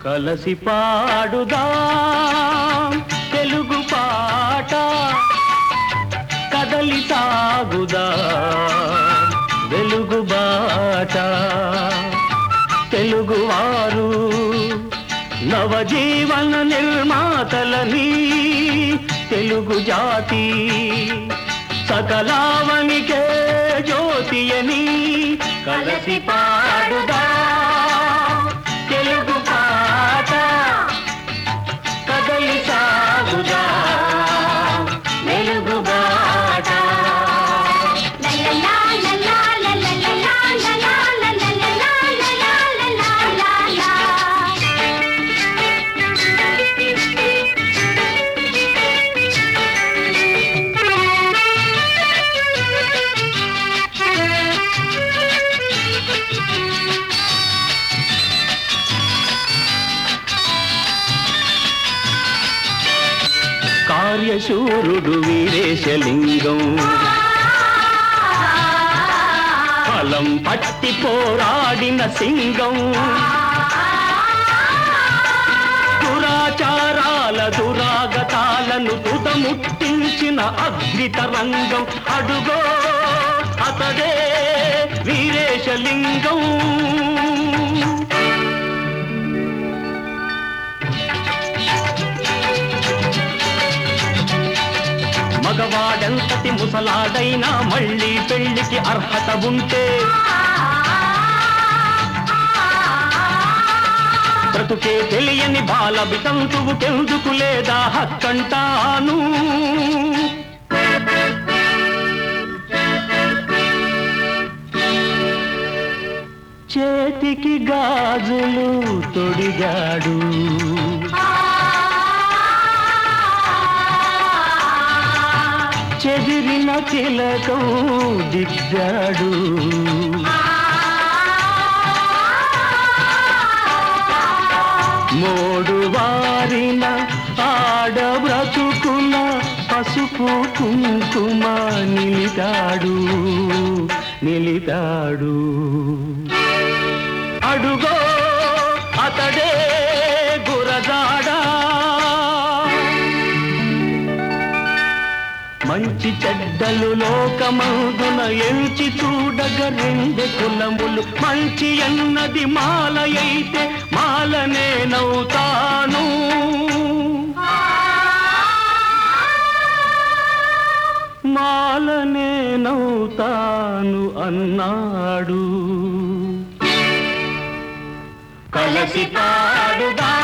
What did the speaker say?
కలసి పాడుదా తెలుగు పాట కదలి సాగుదా వెలుగు బాట తెలుగువారు నవజీవన నిర్మాతలని తెలుగు జాతి సకలావనికే జ్యోతియని కలసి పాడుదా తెలుగు పాట కదలి సాగుదా వెలుగు బాట కార్యశూరుడు వీరేశలింగం ఫలం పట్టి పోరాడిన సింగం దురాచారాల దురాగతాలను తుదముట్టించిన అద్భుత రంగం అడుగో అతడే వీరేశలింగం మగవాడెంతటి ముసలాడైనా మళ్ళీ పెళ్లికి అర్హత ఉంటే బ్రతుకే తెలియని బాల వితంతువుకెందుకు లేదా హక్కంటాను చేతికి గాజులు తొడిగాడు చెదిరిన తిలకం దిద్దాడు మోడు వారిన ఆడ బ్రతుకున పసుపు కుంకుమ నిలితాడు నిలితాడు అడుగో అతడే గురజాడా మంచి చెడ్డలు లోకమందున ఎంచి చూడగ రెండు కులములు మంచి అన్నది మాలయైతే మాలనే నవ్వుతాను మాలనే నవ్వుతాను అన్నాడు కలసి పాడుదా